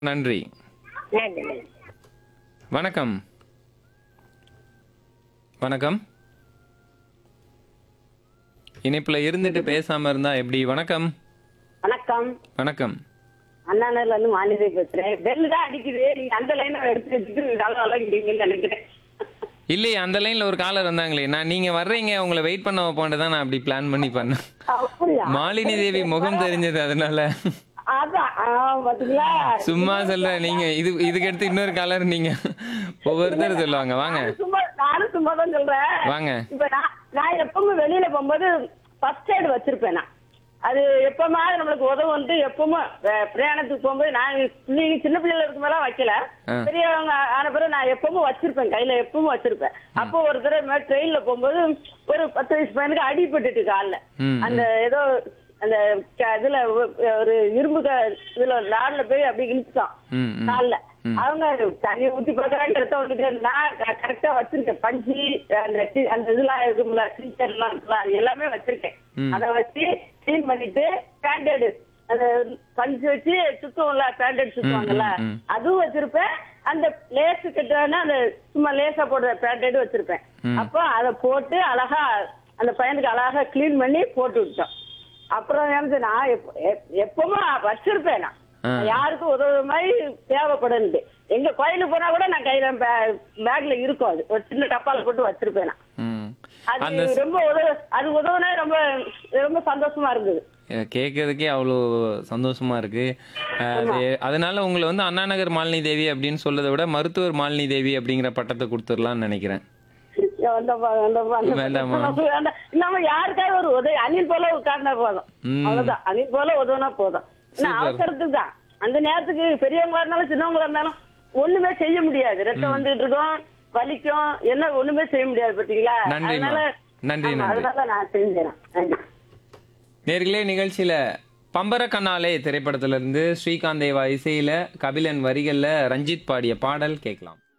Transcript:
நன்றி நன்றி நன்றி வணக்கம் வணக்கம் இணைப்புல இருந்துட்டு பேசாம இருந்தா எப்படி வணக்கம் வணக்கம் வணக்கம் அண்ணாநகர்ல இருந்து மாநிலை பேசுறேன் பெல்லு தான் அடிக்குது நீங்க அந்த லைனை எடுத்து வச்சுட்டு நல்லா வளர்க்கிறீங்கன்னு நினைக்கிறேன் இல்லையே அந்த லைன்ல ஒரு காலர் இருந்தாங்களே நான் நீங்க வர்றீங்க உங்களை வெயிட் பண்ண வைப்போன்னு தான் நான் அப்படி பிளான் பண்ணி பண்ணேன் அப்படியா மாலினி தேவி முகம் தெரிஞ்சது அதனால அதான் ஆ, பாத்தீங்களா சும்மா சொல்றேன் நீங்க இது இதுக்கு அடுத்து இன்னொரு காலர் நீங்க ஒவ்வொருத்தர் சொல்லுவாங்க வாங்க நானும் சும்மா நானும் சும்மா தான் சொல்றேன் வாங்க இப்ப நான் நான் எப்பவுமே வெளியில போகும்போது ஃபர்ஸ்ட் எய்டு வச்சிருப்பேன் நான் அது எப்பமாவது நம்மளுக்கு உதவும் வந்து எப்பவுமே அஹ், பிரயாணத்துக்கு போகும்போது நான் நீங்க சின்ன பிள்ளைல இருக்கும் போதெல்லாம் வைக்கல ஆ. பெரியவங்க ஆன பிறகு நான் எப்பவும் வச்சிருப்பேன் கையில எப்பவும் வச்சிருப்பேன் அப்போ ஒரு தடவை ட்ரெயின்ல போகும்போது ஒரு பத்து வயசு பையனுக்கு அடிபட்டுட்டு கால்ல ம், அந்த ஏதோ அந்த க- இதுல ஒ- ஒரு இரும்பு க- இதுல லாட்ல போய் அப்படி இழுத்துட்டான் ம், ம். கால்ல அவங்க தண்ணி ஊத்தி பார்க்கறாங்க எடுத்த வந்துட்டு நான் கரெக்டா வச்சிருக்கேன் பஞ்சு அந்த டி- அந்த இதெல்லாம் இருக்கும்ல டீச்சர் எல்லாம் இருக்குல்ல அது எல்லாமே வச்சிருக்கேன் ம். அத வச்சு க்ளீன் பண்ணிட்டு பேண்டேடு அந்த பஞ்சு வச்சு சுத்துவோம்ல பேண்டேட் சுத்துவாங்கல்ல ம், ம். அதுவும் வச்சிருப்பேன் அந்த லேஸ் கட்டான அந்த சும்மா லேசா போடுற பேண்டேடு வச்சிருப்பேன் ம். அப்போ அதை போட்டு அழகா அந்த பையனுக்கு அழகா க்ளீன் பண்ணி போட்டு விட்டோம் அப்புறம் எனக்கு நான் எப்ப- எப்- எப்பவுமே வச்சிருப்பேன் நான் ஆ. யாருக்கும் உதவுற மாதிரி தேவைப்படுது எங்க கோயிலுக்கு போனா கூட நான் கையில பே- பேக்ல இருக்கும் அது ஒரு சின்ன டப்பால போட்டு வச்சிருப்பேன் நான் ம். அது அந்த ரொம்ப உதவு அது உதவுனா ரொம்ப ரொம்ப சந்தோஷமா இருந்தது கேட்கறதுக்கே அவ்வளோ சந்தோஷமா இருக்கு அஹ் அது அதனால உங்களை வந்து அண்ணா நகர் மாலினி தேவி அப்படின்னு சொல்றதை விட மருத்துவர் மாலினி தேவி அப்படிங்கிற பட்டத்தை கொடுத்துடலாம்னு நினைக்கிறேன் வந்தப்பா, வந்தப்பா, அந்த வேண்டாமா? வேண்டாம். நம்ம யாருக்காவது ஒரு உதவி அணில் போல உட்கார்ந்தா போதும் ம். அவ்வளவுதான் அணில் போல உதவுனா போதும் ஏன்னா சூப்பர். அவசரத்துக்கு தான் அந்த நேரத்துக்கு பெரியவங்களா இருந்தாலும் சின்னவங்களா இருந்தாலும் ஒண்ணுமே செய்ய முடியாது ரத்தம் வந்துட்டு இருக்கும் வலிக்கும் என்ன ஒண்ணுமே செய்ய முடியாது பாத்தீங்களா நன்றிம்மா. அதனால நன்றி, ஆமா, நன்றி. அதனால நான் செஞ்சேன் நன்றி நேர்களே நிகழ்ச்சியில பம்பர கண்ணாலே திரைப்படத்துல இருந்து ஸ்ரீகாந்த் தேவா இசையில கபிலன் வரிகள்ல ரஞ்சித் பாடிய பாடல் கேட்கலாம்